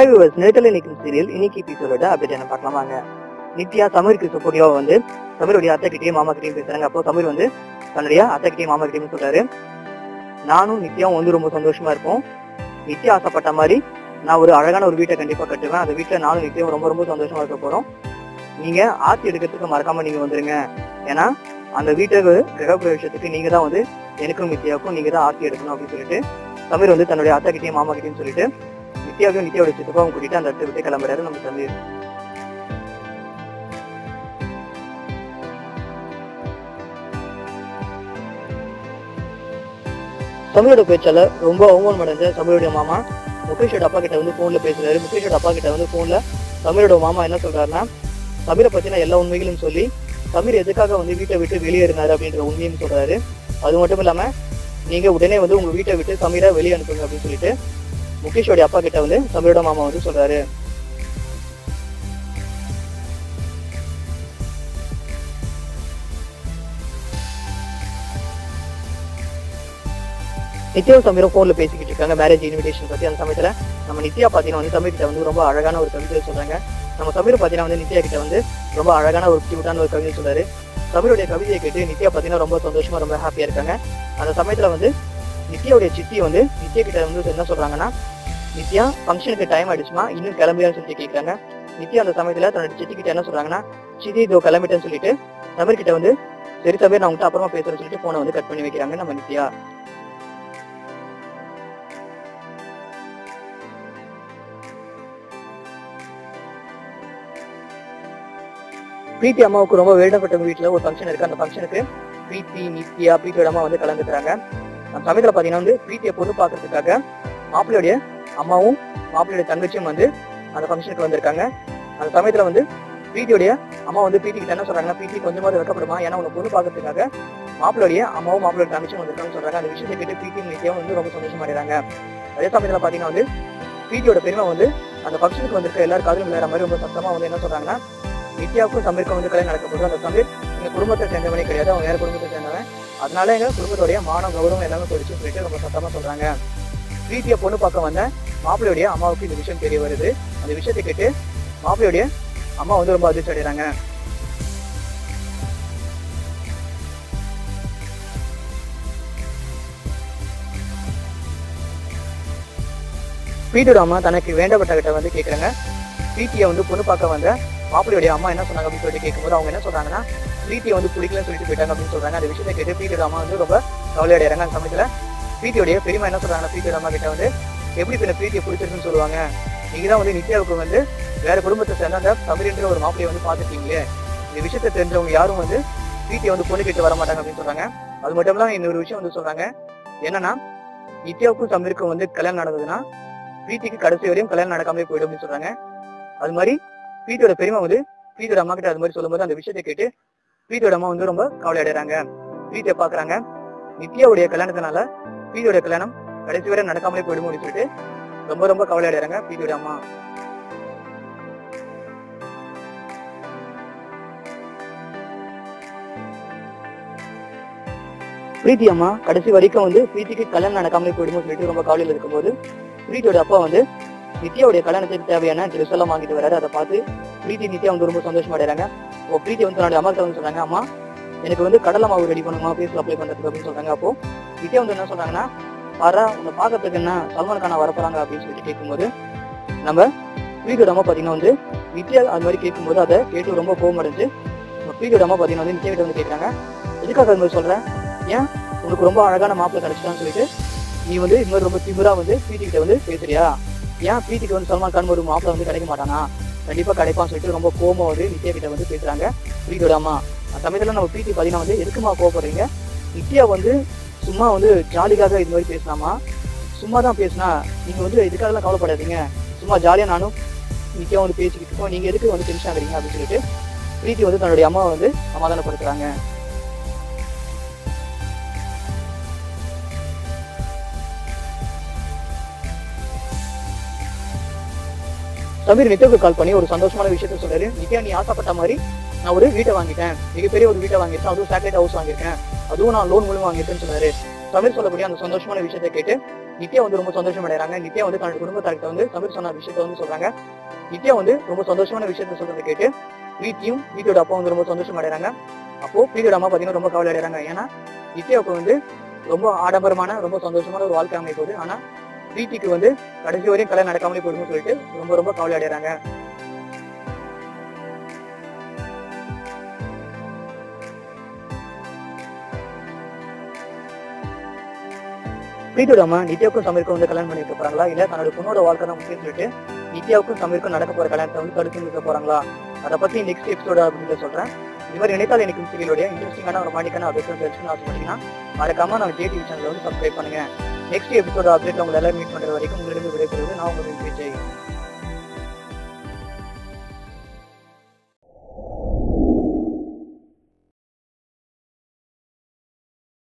high viewers நேரத்தில் நிற்கும் serial இன்னைக்கு எபிசோட அப்டேட் என்ன பார்க்கலாம் வாங்க நித்யா சமீருக்கு சப்போர்ட்டிவா வந்து சமீருடைய அத்தை கிட்டயும் மாமா கிட்டயும் பேசுறாங்க அப்போ சமீர் வந்து தன்னுடைய அத்தை கிட்டயும் மாமா கிட்டயும் சொல்றாரு நானும் நித்யாவும் வந்து ரொம்ப சந்தோஷமா இருப்போம் நித்யா ஆசைப்பட்ட மாதிரி நான் ஒரு அழகான ஒரு வீட்டை கண்டிப்பா கட்டுவேன் அந்த வீட்டுல நானும் நித்யாவும் ரொம்ப ரொம்ப சந்தோஷமா இருக்க போறோம் நீங்க ஆர்த்தி எடுக்கிறதுக்கு மறக்காம நீங்க வந்துருங்க ஏன்னா அந்த வீட்டுக்கு கிரகப்பிரவேசத்துக்கு நீங்க தான் வந்து எனக்கும் நித்யாவுக்கும் நீங்க தான் ஆர்த்தி எடுக்கணும் அப்படின்னு சொல்லிட்டு சமீர் வந்து தன்னுடைய அத்தை கிட்டயும் மாமா கிட்டயும் சொல்லிட்டு நித்யாவையும் நித்யாவோட சித்தப்பாவும் கூட்டிட்டு அந்த இடத்த விட்டு கிளம்புறாரு நம்ம சமீர் சமீரோட பேச்சால ரொம்ப அவமானம் அடைஞ்ச சமீரோட மாமா முகேஷோட அப்பா கிட்ட வந்து போன்ல பேசுறாரு முகேஷோட அப்பா கிட்ட வந்து போன்ல சமீரோட மாமா என்ன சொல்றாருன்னா சமீரை பத்தின எல்லா உண்மைகளும் சொல்லி சமீர் எதுக்காக வந்து வீட்டை விட்டு வெளியேறினாரு அப்படின்ற உண்மையும் சொல்றாரு அது மட்டும் இல்லாம நீங்க உடனே வந்து உங்க வீட்டை விட்டு சமீரை வெளியே அனுப்புங்க அப்படின்னு சொல்லிட்டு முகேஷோட அப்பா கிட்ட வந்து சமீரோட மாமா வந்து சொல்றாரு நித்யாவும் சமீரும் போன்ல பேசிக்கிட்டு இருக்காங்க மேரேஜ் இன்விடேஷன் பத்தி அந்த சமயத்துல நம்ம நித்யா பாத்தீங்கன்னா வந்து சமீர் கிட்ட வந்து ரொம்ப அழகான ஒரு கவிதை சொல்றாங்க நம்ம சமீர் பாத்தீங்கன்னா வந்து நித்யா கிட்ட வந்து ரொம்ப அழகான ஒரு கியூட்டான ஒரு கவிதை சொல்றாரு சமீருடைய கவிதையை கேட்டு நித்யா பாத்தீங்கன்னா ரொம்ப சந்தோஷமா ரொம்ப ஹாப்பியா இருக்காங்க அந்த சமயத்துல வந்து நித்யாவுடைய சித்தி வந்து நித்யா கிட்ட வந்து என்ன சொல்றாங்கன்னா நித்யா ஃபங்க்ஷனுக்கு டைம் ஆயிடுச்சுமா இன்னும் கிளம்பியான்னு சொல்லிட்டு கேட்கறாங்க நித்யா அந்த சமயத்துல தன்னோட சித்தி கிட்ட என்ன சொல்றாங்கன்னா சித்தி இதோ கிளம்பிட்டேன்னு சொல்லிட்டு சமீர் கிட்ட வந்து சரி சமீர் நான் உங்ககிட்ட அப்புறமா பேசுறேன்னு சொல்லிட்டு போனை வந்து கட் பண்ணி வைக்கிறாங்க நம்ம நித்யா பிரீத்தி அம்மாவுக்கு ரொம்ப வேண்டப்பட்ட வீட்டுல ஒரு ஃபங்க்ஷன் இருக்கு அந்த ஃபங்க்ஷனுக்கு பிரீத்தி நித்யா பிரீத்தியோட அம்மா வந்து கலந்துக்கிறாங்க அந்த சமயத்துல பாத்தீங்கன்னா வந்து பிரீத்தியை பொண்ணு பாக்குறதுக்காக மாப்பிள்ளையுடைய அம்மாவும் மாப்பிள்ளையுடைய தங்கச்சியும் வந்து அந்த ஃபங்க்ஷனுக்கு வந்திருக்காங்க அந்த சமயத்துல வந்து பிரீத்தியோடைய அம்மா வந்து பிரீத்தி கிட்ட என்ன சொல்றாங்கன்னா பிரீத்தி கொஞ்சமாவது வைக்கப்படுமா ஏன்னா உங்க பொண்ணு பாக்குறதுக்காக மாப்பிள்ளையுடைய அம்மாவும் மாப்பிள்ளை தங்கச்சியும் வந்திருக்காங்கன்னு சொல்றாங்க அந்த விஷயத்தை கேட்டு பிரீத்தி நித்யாவும் வந்து ரொம்ப சந்தோஷமா அடைறாங்க அதே சமயத்துல பாத்தீங்கன்னா வந்து பிரீத்தியோட பெருமை வந்து அந்த ஃபங்க்ஷனுக்கு வந்திருக்க எல்லாரும் காதலும் விளையாடுற மாதிரி ரொம்ப சத்தமா வந்து என்ன சொல்றாங்கன்னா நித்யாவுக்கும் சமீருக்கும் வந்து கல்யாணம் நடக்க போது அந்த சமீர் எங்க குடும்பத்தை சேர்ந்தவனே கிடையாது அவங்க வேற குடும்பத்தை சேர்ந்தவன் அதனால எங்க குடும்பத்தோடைய மானம் கௌரவம் எல்லாமே போயிடுச்சு சொல்லிட்டு ரொம்ப சத்தமா சொல்றாங்க பிரீத்திய பொண்ணு பார்க்க வந்த மாப்பிள்ளையுடைய அம்மாவுக்கு இந்த விஷயம் தெரிய வருது அந்த விஷயத்தை கேட்டு மாப்பிள்ளையுடைய அம்மா வந்து ரொம்ப அதிர்ச்சி அடைறாங்க பிரீத்தியோட அம்மா தனக்கு வேண்டப்பட்ட கிட்ட வந்து கேக்குறாங்க பிரீத்தியை வந்து பொண்ணு பார்க்க வந்த மாப்பிள்ளையுடைய அம்மா என்ன சொன்னாங்க அப்படின்னு சொல்லிட்டு கேட்கும்போது அவங்க என்ன சொல்றாங்கன்னா பிரீத்தியை வந்து பிடிக்கலன்னு சொல்லிட்டு போயிட்டாங்க அப்படின்னு சொல்றாங்க அந்த விஷயத்தை கேட்டு பிரீத்தியோட அம்மா வந்து ரொம்ப கவலையடைறாங்க அந்த சமயத்துல பிரீத்தியோடைய பெரியமா என்ன சொல்றாங்க பிரீத்தியோட அம்மா கிட்ட வந்து எப்படி பின்ன பிரீத்தியை பிடிச்சிருக்குன்னு சொல்லுவாங்க நீங்க தான் வந்து நித்யாவுக்கு வந்து வேற குடும்பத்தை சேர்ந்த அந்த தமிழ்ன்ற ஒரு மாப்பிளையை வந்து பாத்துட்டீங்களே இந்த விஷயத்தை தெரிஞ்சவங்க யாரும் வந்து பிரீத்தியை வந்து பொண்ணு கேட்டு வர மாட்டாங்க அப்படின்னு சொல்றாங்க அது மட்டும் இல்லாம இன்னொரு விஷயம் வந்து சொல்றாங்க என்னன்னா நித்யாவுக்கும் சமீருக்கும் வந்து கல்யாணம் நடந்ததுன்னா பிரீத்திக்கு கடைசி வரையும் கல்யாணம் நடக்காமலே போயிடும் அப்படின்னு சொல்றாங்க அது மாதிரி பிரீத்தியோட பெரியமா வந்து பிரீத்தியோட அம்மா கிட்ட அது மாதிரி சொல்லும்போது அந்த விஷயத்தை கேட்டு பிரீத்தியோட அம்மா வந்து ரொம்ப கவலை அடைறாங்க பிரீத்தியை பாக்குறாங்க நித்யாவுடைய கல்யாணத்தினால பிரீத்தியோட கல்யாணம் கடைசி வரை நடக்காமலே போயிடும் அப்படின்னு சொல்லிட்டு ரொம்ப ரொம்ப கவலை அடைறாங்க பிரீத்தியோட அம்மா பிரீத்தி அம்மா கடைசி வரைக்கும் வந்து பிரீத்திக்கு கல்யாணம் நடக்காமலே போயிடுமோ சொல்லிட்டு ரொம்ப கவலையில இருக்கும்போது பிரீத்தியோட அப்பா வந்து நித்யாவுடைய கல்யாணத்துக்கு தேவையான ட்ரெஸ் எல்லாம் வாங்கிட்டு வராரு அதை பார்த்து பிரீத்தி நித்யா வந்து ரொம்ப சந்தோஷமா அடைறாங்க அப்போ பிரீத்தி வந்து தன்னோட அம்மா கிட்ட வந்து சொல்றாங்க அம்மா எனக்கு வந்து கடலை மாவு ரெடி பண்ணுமா ஃபேஸ்ல அப்ளை பண்றதுக்கு அப்படின்னு சொல்றாங்க அப்போ நித்யா வந்து என்ன சொல்றாங்கன்னா பாரா உன்னை பார்க்கறதுக்கு என்ன சல்மான் கானா வரப்போறாங்க அப்படின்னு சொல்லிட்டு கேட்கும்போது நம்ம பிரீத்தியோட அம்மா பாத்தீங்கன்னா வந்து நித்யா அது மாதிரி கேட்கும்போது அதை கேட்டு ரொம்ப கோவம் அடைஞ்சு நம்ம பிரீத்தியோட அம்மா பாத்தீங்கன்னா வந்து நித்யா கிட்ட வந்து கேட்கறாங்க எதுக்காக அது மாதிரி சொல்றேன் ஏன் உனக்கு ரொம்ப அழகான மாப்பிள்ளை கிடைச்சிட்டான்னு சொல்லிட்டு நீ வந்து இது மாதிரி ரொம்ப திமிரா வந்து பிரீத்தி கிட்ட வந்து பேசுறியா ஏன் பிரீத்திக்கு வந்து சல்மான் கான் ஒரு மாப்பிள்ள வந்து கிடைக்க மாட்டானா கண்டிப்பா கிடைப்பான்னு சொல்லிட்டு ரொம்ப கோபம் வந்து நித்யா கிட்ட வந்து பேசுறாங்க பிரீத்தியோட அம்மா அந்த சமயத்துல நம்ம பிரீத்தி பாத்தீங்கன்னா வந்து எதுக்குமா கோவப்படுறீங்க நித்யா வந்து சும்மா வந்து ஜாலிக்காக இது மாதிரி பேசலாமா சும்மா தான் பேசினா நீங்க வந்து இதுக்காகலாம் கவலைப்படாதீங்க சும்மா ஜாலியா நானும் நித்யா வந்து பேசிக்கிட்டு இருக்கோம் நீங்க எதுக்கு வந்து டென்ஷன் ஆகுறீங்க அப்படின்னு சொல்லிட்டு பிரீத்தி வந்து தன்னுடைய அம்மாவை வந்து சமாதானப்படுத்துறாங்க சமீர் நித்யாவுக்கு கால் பண்ணி ஒரு சந்தோஷமான விஷயத்த சொல்றாரு நித்யா நீ ஆசைப்பட்ட மாதிரி நான் ஒரு வீட்டை வாங்கிட்டேன் மிகப்பெரிய ஒரு வீட்டை வாங்கியிருக்கேன் அதுவும் சேட்டலைட் ஹவுஸ் வாங்கியிருக்கேன் அதுவும் நான் லோன் மூலம் வாங்கியிருக்கேன்னு சொன்னாரு சமீர் சொல்லக்கூடிய அந்த சந்தோஷமான விஷயத்தை கேட்டு நித்யா வந்து ரொம்ப சந்தோஷம் அடைறாங்க நித்யா வந்து தன்னோட குடும்பத்தார்கிட்ட வந்து சமீர் சொன்ன விஷயத்த வந்து சொல்றாங்க நித்யா வந்து ரொம்ப சந்தோஷமான விஷயத்த சொல்றதை கேட்டு பிரீத்தியும் பிரீத்தியோட அப்பா வந்து ரொம்ப சந்தோஷம் அடைறாங்க அப்போ பிரீத்தியோட அம்மா பாத்தீங்கன்னா ரொம்ப கவலை அடைறாங்க ஏன்னா நித்யாவுக்கு வந்து ரொம்ப ஆடம்பரமான ரொம்ப சந்தோஷமான ஒரு வாழ்க்கை அமைய போகுது ஆனா பிரீத்திக்கு வந்து கடைசி வரையும் கல்யாணம் நடக்காமலே போயிடும்னு சொல்லிட்டு ரொம்ப ரொம்ப கவலை அடைறாங்க பிரீத்தியோட அம்மா நித்யாவுக்கும் சமீருக்கும் வந்து கல்யாணம் பண்ணி வைக்க போறாங்களா இல்ல தன்னோட பொண்ணோட வாழ்க்கை தான் முக்கியம் சொல்லிட்டு நித்யாவுக்கும் சமீருக்கும் நடக்க போற கல்யாணத்தை வந்து தடுத்து நிற்க போறாங்களா அதை பத்தி நெக்ஸ்ட் எபிசோட அப்படின்னு சொல்றேன் இது மாதிரி நினைத்தால் எனக்கு சீரியலுடைய இன்ட்ரெஸ்டிங்கான ஒரு மாணிக்கான அப்டேட் தெரிஞ்சுன்னு ஆசைப்பட்டீங்கன்னா மறக்காம நம்ம ஜே டிவி சேனல் வந்து சப்ஸ்கிரைப் பண்ணுங்க நெக்ஸ்ட் எபிசோட அப்டேட் உங்களை எல்லாரும் மீட் பண்ற வரைக்கும் உங்களிடம் விடைபெறுவது நான் உங்களுக்கு விஜய்